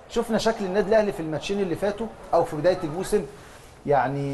شفنا شكل النادي الاهلي في الماتشين اللي فاتوا او في بدايه الموسم يعني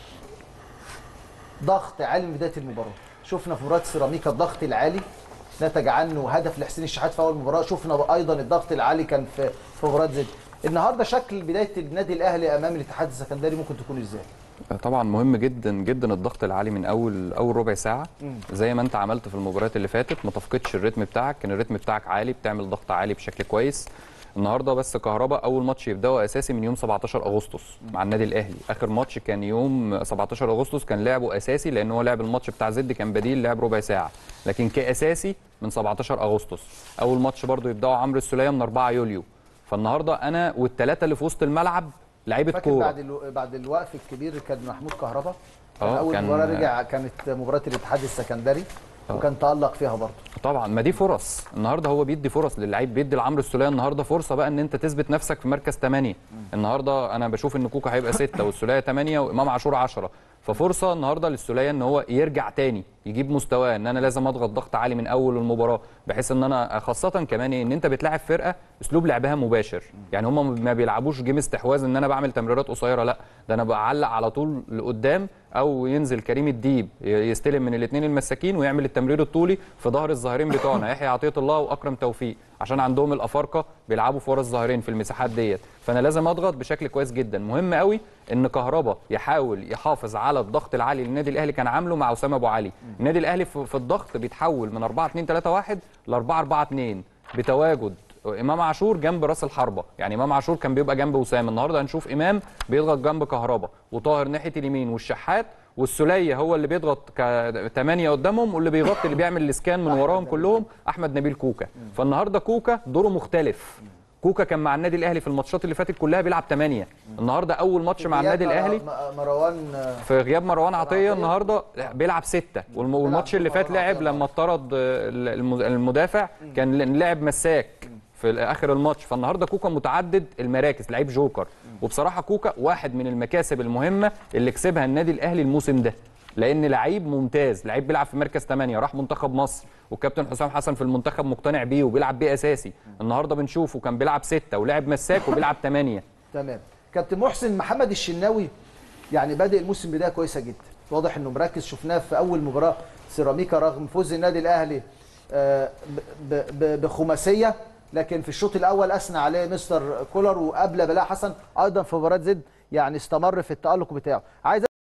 ضغط عالي من بدايه المباراه شفنا في مباراه سيراميكا الضغط العالي نتج عنه هدف لحسين الشحات في اول مباراه شفنا ايضا الضغط العالي كان في في مباراه زد النهارده شكل بدايه النادي الاهلي امام الاتحاد السكندري ممكن تكون ازاي طبعا مهم جدا جدا الضغط العالي من اول اول ربع ساعه زي ما انت عملت في المباريات اللي فاتت ما تفقدش الريتم بتاعك كان الريتم بتاعك عالي بتعمل ضغط عالي بشكل كويس النهارده بس كهربا اول ماتش يبداه اساسي من يوم 17 اغسطس مع النادي الاهلي اخر ماتش كان يوم 17 اغسطس كان لعبه اساسي لان هو لعب الماتش بتاع زد كان بديل لعب ربع ساعه لكن كاساسي من 17 اغسطس اول ماتش برده يبداه عمرو السوليه من 4 يوليو فالنهارده انا والثلاثه اللي في وسط الملعب لعيبه فاكر كوره بعد الو... بعد الوقف الكبير كان محمود كهربا كان آه، اول كان- مباراه رجع كانت مباراه الاتحاد السكندري آه. وكان تالق فيها برضه طبعا ما دي فرص النهارده هو بيدي فرص للعيب بيدي لعمرو السوليه النهارده فرصه بقى ان انت تثبت نفسك في مركز 8 النهارده انا بشوف ان كوكا هيبقى 6 والسوليه 8 وامام عاشور 10 ففرصه النهارده للسوليه ان هو يرجع تاني يجيب مستواه ان انا لازم اضغط ضغط عالي من اول المباراه بحيث ان انا خاصه كمان إيه؟ ان انت بتلاعب فرقه اسلوب لعبها مباشر يعني هم ما بيلعبوش جيم استحواذ ان انا بعمل تمريرات قصيره لا ده انا بعلق على طول لقدام او ينزل كريم الديب يستلم من الاثنين المساكين ويعمل التمرير الطولي في ظهر الظاهرين بتوعنا يحيى عطيه الله واكرم توفيق عشان عندهم الافارقه بيلعبوا في ورا الظاهرين في المساحات ديت فانا لازم اضغط بشكل كويس جدا مهم قوي ان كهربا يحاول يحافظ على الضغط العالي اللي النادي الاهلي كان عامله مع اسامه ابو علي النادي الاهلي في في الضغط بيتحول من 4 2 3 1 ل 4 4 2 بتواجد امام عاشور جنب راس الحربه يعني امام عاشور كان بيبقى جنب وسام النهارده هنشوف امام بيضغط جنب كهربا وطاهر ناحيه اليمين والشحات والسوليه هو اللي بيضغط كثمانيه قدامهم واللي بيغطي اللي بيعمل الاسكان من وراهم كلهم احمد نبيل كوكا فالنهارده كوكا دوره مختلف كوكا كان مع النادي الاهلي في الماتشات اللي فاتت كلها بيلعب 8 النهارده اول ماتش مع النادي غياب الاهلي مر- مروان آه، في غياب مروان عطيه عطية. النهارده بيلعب ستة والم- والماتش اللي فات مروان لعب عطية لما اطرد الم- المدافع كان لعب مساك في اخر الماتش فالنهارده كوكا متعدد المراكز لعيب جوكر وبصراحه كوكا واحد من المكاسب المهمه اللي كسبها النادي الاهلي الموسم ده لان لعيب ممتاز لعيب بيلعب في مركز 8 راح منتخب مصر والكابتن حسام حسن في المنتخب مقتنع بيه وبيلعب بيه اساسي النهارده بنشوفه كان بيلعب ستة ولعب مساك وبيلعب 8 تمام كابتن محسن محمد الشناوي يعني بادئ الموسم بدايه كويسه جدا واضح انه مركز شفناه في اول مباراه سيراميكا رغم فوز النادي الاهلي آه، ب- ب- بخماسيه لكن في الشوط الاول اثنى عليه مستر كولر وقبل بلاء حسن ايضا في مباراه زد يعني استمر في التالق بتاعه عايز